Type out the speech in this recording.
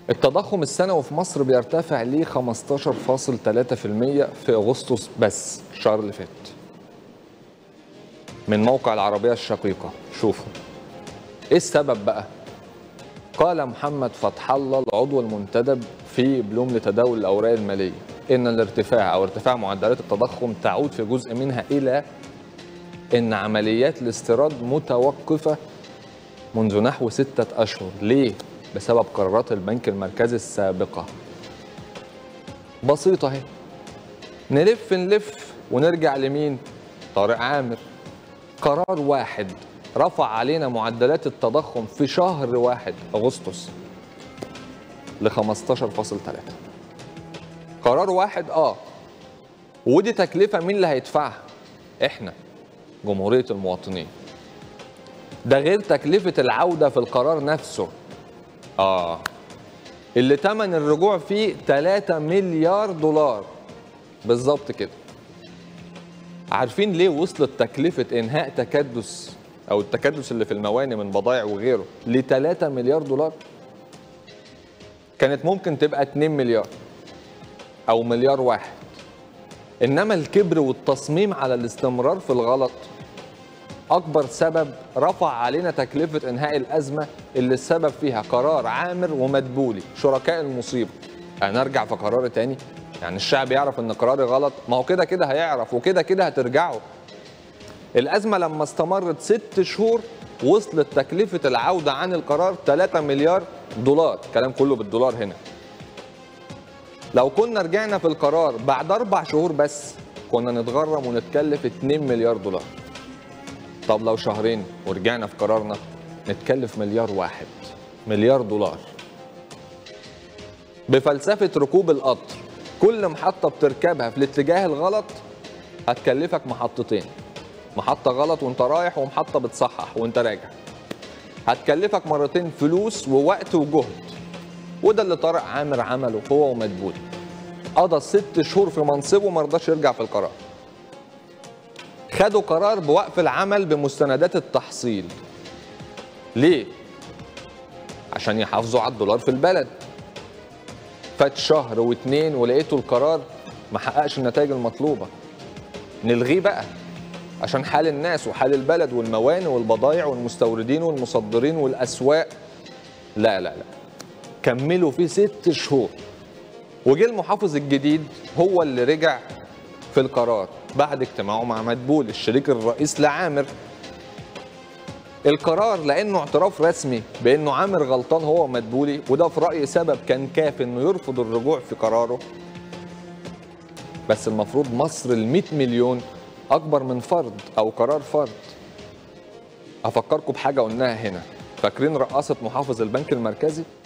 التضخم السنوي في مصر بيرتفع ل 15.3% في اغسطس بس الشهر اللي فات من موقع العربيه الشقيقه شوفوا ايه السبب بقى قال محمد فتح الله العضو المنتدب في بلوم لتداول الاوراق الماليه ان الارتفاع او ارتفاع معدلات التضخم تعود في جزء منها الى ان عمليات الاستيراد متوقفه منذ نحو ستة أشهر ليه؟ بسبب قرارات البنك المركزي السابقة بسيطة اهي نلف نلف ونرجع لمين؟ طارق عامر قرار واحد رفع علينا معدلات التضخم في شهر واحد أغسطس ل 15.3 قرار واحد اه ودي تكلفة مين اللي هيدفعها؟ احنا جمهورية المواطنين ده غير تكلفة العودة في القرار نفسه اه اللي تمن الرجوع فيه 3 مليار دولار بالظبط كده عارفين ليه وصلت تكلفة إنهاء تكدس أو التكدس اللي في الموانئ من بضائع وغيره ل 3 مليار دولار كانت ممكن تبقى 2 مليار أو مليار واحد إنما الكبر والتصميم على الاستمرار في الغلط اكبر سبب رفع علينا تكلفه انهاء الازمه اللي السبب فيها قرار عامر ومدبولي شركاء المصيبه هنرجع في قرار تاني يعني الشعب يعرف ان قراري غلط ما هو كده كده هيعرف وكده كده هترجعوا الازمه لما استمرت ست شهور وصلت تكلفه العوده عن القرار 3 مليار دولار الكلام كله بالدولار هنا لو كنا رجعنا في القرار بعد اربع شهور بس كنا نتغرم ونتكلف 2 مليار دولار طب لو شهرين ورجعنا في قرارنا نتكلف مليار واحد مليار دولار بفلسفة ركوب القطر كل محطة بتركبها في الاتجاه الغلط هتكلفك محطتين محطة غلط وانت رايح ومحطة بتصحح وانت راجع هتكلفك مرتين فلوس ووقت وجهد وده اللي طارق عامر عمله هو ومدبولي قضى ست شهور في منصبه ما رضاش يرجع في القرار خدوا قرار بوقف العمل بمستندات التحصيل ليه عشان يحافظوا على الدولار في البلد فات شهر واتنين ولقيتوا القرار ما حققش النتائج المطلوبه نلغيه بقى عشان حال الناس وحال البلد والموانئ والبضائع والمستوردين والمصدرين والاسواق لا لا لا كملوا فيه ست شهور وجه المحافظ الجديد هو اللي رجع في القرار بعد اجتماعه مع مدبول الشريك الرئيس لعامر القرار لانه اعتراف رسمي بانه عامر غلطان هو ومدبولي وده في رايي سبب كان كاف انه يرفض الرجوع في قراره بس المفروض مصر ال 100 مليون اكبر من فرد او قرار فرد افكركم بحاجه قلناها هنا فاكرين رقاصه محافظ البنك المركزي